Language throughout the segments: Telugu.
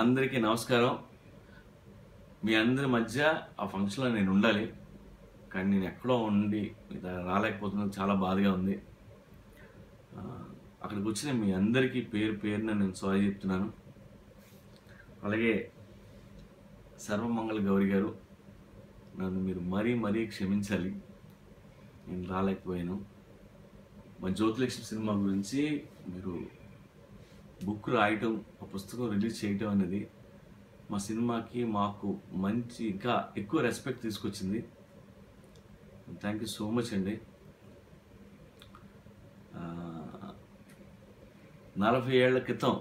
అందరికీ నమస్కారం మీ అందరి మధ్య ఆ ఫంక్షన్లో నేను ఉండాలి కానీ నేను ఎక్కడో ఉండి ఇలా రాలేకపోతున్నాను చాలా బాధగా ఉంది ఆ, అక్కడికి వచ్చిన మీ అందరికీ పేరు పేరున నేను సారీ చెప్తున్నాను అలాగే సర్వమంగళ గౌరి గారు నన్ను మీరు మరీ మరీ క్షమించాలి నేను రాలేకపోయాను మా జ్యోతిలక్ష్మి సినిమా గురించి మీరు బుక్ రాయటం ఆ పుస్తకం రిలీజ్ చేయటం అనేది మా సినిమాకి మాకు మంచి ఇంకా ఎక్కువ రెస్పెక్ట్ తీసుకొచ్చింది థ్యాంక్ యూ సో మచ్ అండి ఆ, నలభై ఏళ్ల క్రితం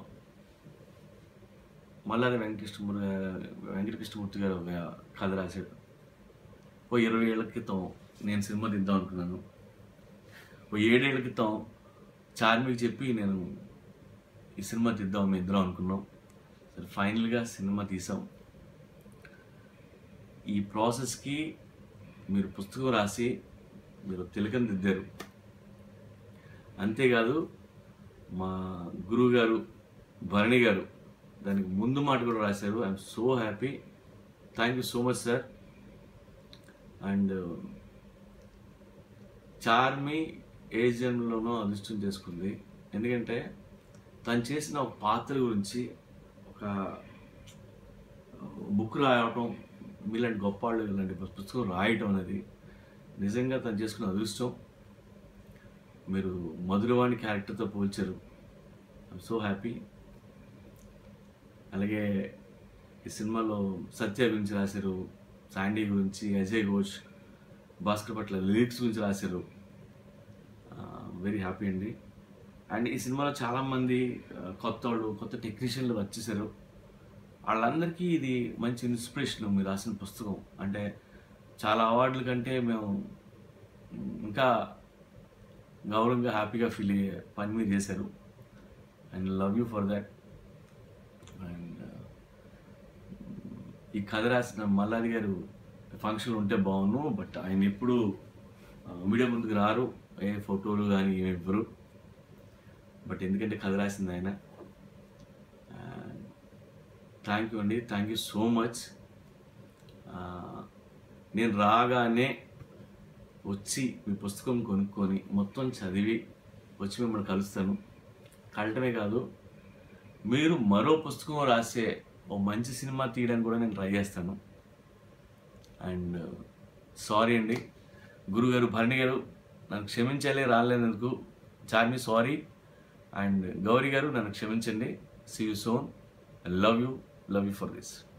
మల్లారి వెంకటకృష్ణమూర్తి వెంకటకృష్ణమూర్తి గారు ఒక కథ రాశాడు ఓ ఇరవై ఏళ్ల క్రితం నేను సినిమా తీద్దాం అనుకున్నాను ఓ ఏడేళ్ల క్రితం చార్మికి చెప్పి నేను ఈ సినిమా తీద్దాం మేము ఇద్దరం అనుకున్నాం సరే ఫైనల్గా సినిమా తీసాం ఈ ప్రాసెస్కి మీరు పుస్తకం రాసి మీరు తిలకం దిద్దారు అంతేకాదు మా గురువు గారు భరణి గారు దానికి ముందు మాట కూడా రాశారు I'm so happy thank you so much sir and Charmi ఏజియంలోనూ అదృష్టం చేసుకుంది ఎందుకంటే తను చేసిన ఒక పాత్ర గురించి ఒక బుక్ రాయటం మీలాంటి గొప్ప వాళ్ళు ఇలాంటి పుస్తకం రాయటం అనేది నిజంగా తను చేసుకున్న అదృష్టం మీరు మధురవాణి క్యారెక్టర్తో పోల్చారు ఐఎమ్ సో హ్యాపీ అలాగే ఈ సినిమాలో సత్య గురించి రాశారు శాండీ గురించి అజయ్ ఘోష్ భాస్కర్ పట్ల లిరిక్స్ గురించి రాశారు వెరీ హ్యాపీ అండి అండ్ ఈ సినిమాలో చాలామంది ఆ, కొత్త వాళ్ళు కొత్త టెక్నీషియన్లు వచ్చేసారు వాళ్ళందరికీ ఇది మంచి ఇన్స్పిరేషన్ మీరు రాసిన పుస్తకం అంటే చాలా అవార్డుల కంటే మేము ఇంకా గౌరవంగా హ్యాపీగా ఫీల్ అయ్యే పని మీరు చేశారు and love you for that and ఈ కథ రాసిన మల్లాది గారు ఫంక్షన్ ఉంటే బాగును బట్ ఆయన ఎప్పుడు మీడియా ముందుకు రారు ఏ ఫోటోలు కానీ ఏమి ఇవ్వరు బట్ ఎందుకంటే కథ రాసింది ఆయన థ్యాంక్ యూ అండి థ్యాంక్ యూ సో మచ్ నేను రాగానే వచ్చి మీ పుస్తకం కొనుక్కొని మొత్తం చదివి వచ్చి మిమ్మల్ని కలుస్తాను కలటమే కాదు మీరు మరో పుస్తకం రాసే ఓ మంచి సినిమా తీయడానికి కూడా నేను ట్రై చేస్తాను అండ్ సారీ అండి గురుగారు భరణి గారు నన్ను క్షమించాలి రాలేనందుకు చార్మి సారీ అండ్ గౌరీ గారు నన్ను క్షమించండి see you soon I love you love you for this